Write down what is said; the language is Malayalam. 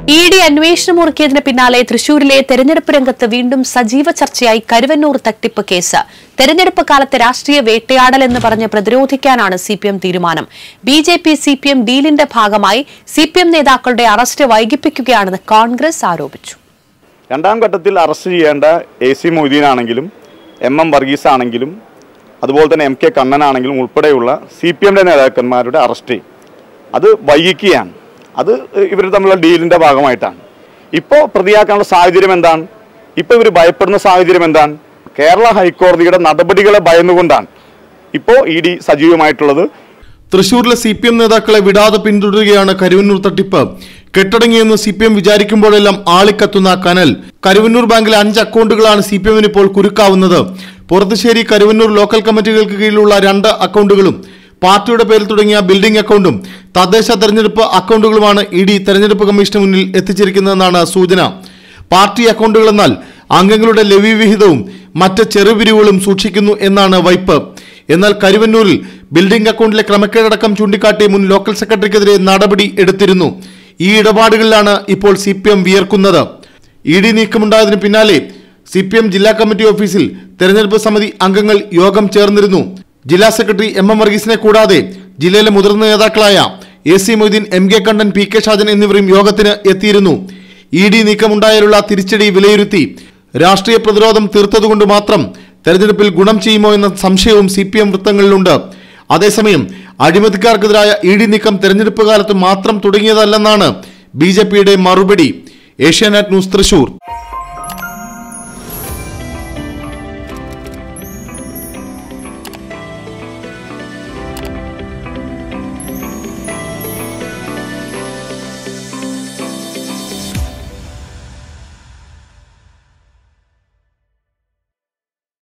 ഇ ഡി അന്വേഷണം മുറുക്കിയതിന് പിന്നാലെ തൃശൂരിലെ തെരഞ്ഞെടുപ്പ് രംഗത്ത് വീണ്ടും സജീവ ചർച്ചയായി കരുവന്നൂർ തട്ടിപ്പ് കേസ് തെരഞ്ഞെടുപ്പ് കാലത്തെ രാഷ്ട്രീയ വേട്ടയാടൽ എന്ന് പറഞ്ഞ് പ്രതിരോധിക്കാനാണ് സി പി എം തീരുമാനം B J P C P M ഡീലിന്റെ ഭാഗമായി സി പി എം നേതാക്കളുടെ അറസ്റ്റ് വൈകിപ്പിക്കുകയാണെന്ന് കോൺഗ്രസ് ആരോപിച്ചു രണ്ടാം ഘട്ടത്തിൽ അറസ്റ്റ് ചെയ്യേണ്ട എ സി മൊയ്തീനാണെങ്കിലും എം എം വർഗീസ് ആണെങ്കിലും അതുപോലെ തന്നെ എം കെ കണ്ണനാണെങ്കിലും ഉൾപ്പെടെയുള്ള സി പി എമ്മിൻ്റെ നേതാക്കന്മാരുടെ അറസ്റ്റ് അത് വൈകിക്കുകയാണ് അത് ഇവർ തമ്മിലുള്ള ഡീലിൻ്റെ ഭാഗമായിട്ടാണ് ഇപ്പോൾ പ്രതിയാക്കാനുള്ള സാഹചര്യം എന്താണ് ഇപ്പോൾ ഇവർ ഭയപ്പെടുന്ന സാഹചര്യം എന്താണ് കേരള ഹൈക്കോടതിയുടെ നടപടികളെ ഭയന്നുകൊണ്ടാണ് ഇപ്പോൾ ഇ ഡി സജീവമായിട്ടുള്ളത് തൃശൂരിലെ സി പി എം നേതാക്കളെ വിടാതെ പിന്തുടരുകയാണ് കരുവന്നൂർ തട്ടിപ്പ് കെട്ടടങ്ങിയെന്ന് സി പി എം വിചാരിക്കുമ്പോഴെല്ലാം ആളിക്കത്തുന്ന കനൽ കരുവന്നൂർ ബാങ്കിലെ അഞ്ച് അക്കൗണ്ടുകളാണ് സി പി എമ്മിന് ഇപ്പോൾ കുരുക്കാവുന്നത് പുറത്തുശ്ശേരി കരുവന്നൂർ ലോക്കൽ കമ്മിറ്റികൾക്ക് കീഴിലുള്ള രണ്ട് അക്കൗണ്ടുകളും പാർട്ടിയുടെ പേരിൽ തുടങ്ങിയ ബിൽഡിംഗ് അക്കൗണ്ടും തദ്ദേശ തെരഞ്ഞെടുപ്പ് അക്കൗണ്ടുകളുമാണ് ഇ ഡി തെരഞ്ഞെടുപ്പ് കമ്മീഷന് മുന്നിൽ എത്തിച്ചിരിക്കുന്നതെന്നാണ് സൂചന പാർട്ടി അക്കൗണ്ടുകൾ എന്നാൽ അംഗങ്ങളുടെ ലവി വിഹിതവും മറ്റ് ചെറുപിരിവുകളും സൂക്ഷിക്കുന്നു എന്നാണ് വൈപ്പ് എന്നാൽ കരുവന്നൂരിൽ ബിൽഡിംഗ് അക്കൗണ്ടിലെ ക്രമക്കേടടക്കം ചൂണ്ടിക്കാട്ടി മുൻ ലോക്കൽ സെക്രട്ടറിക്കെതിരെ നടപടി എടുത്തിരുന്നു ഈ ഇടപാടുകളിലാണ് ഇപ്പോൾ സി പി എം വിയർക്കുന്നത് ഇ ഡി നീക്കമുണ്ടായതിനു പിന്നാലെ സി പി എം ജില്ലാ കമ്മിറ്റി ഓഫീസിൽ തെരഞ്ഞെടുപ്പ് സമിതി അംഗങ്ങൾ യോഗം ചേർന്നിരുന്നു ജില്ലാ സെക്രട്ടറി എം എം വർഗീസിനെ കൂടാതെ ജില്ലയിലെ മുതിർന്ന നേതാക്കളായ A C Moideen M K Kannan P K Shajan എന്നിവരും യോഗത്തിന് എത്തിയിരുന്നു ഇ ഡി നീക്കമുണ്ടായാലുള്ള തിരിച്ചടി വിലയിരുത്തി രാഷ്ട്രീയ പ്രതിരോധം തീർത്തതുകൊണ്ട് മാത്രം തെരഞ്ഞെടുപ്പിൽ ഗുണം ചെയ്യുമോ എന്ന സംശയവും സി പി എം വൃത്തങ്ങളിലുണ്ട് അതേസമയം അഴിമതിക്കാർക്കെതിരായ ഇ ഡി നീക്കം തെരഞ്ഞെടുപ്പ് കാലത്ത് മാത്രം തുടങ്ങിയതല്ലെന്നാണ് ബി ജെ പിയുടെ മറുപടി ഏഷ്യാനെറ്റ് ന്യൂസ് തൃശൂർ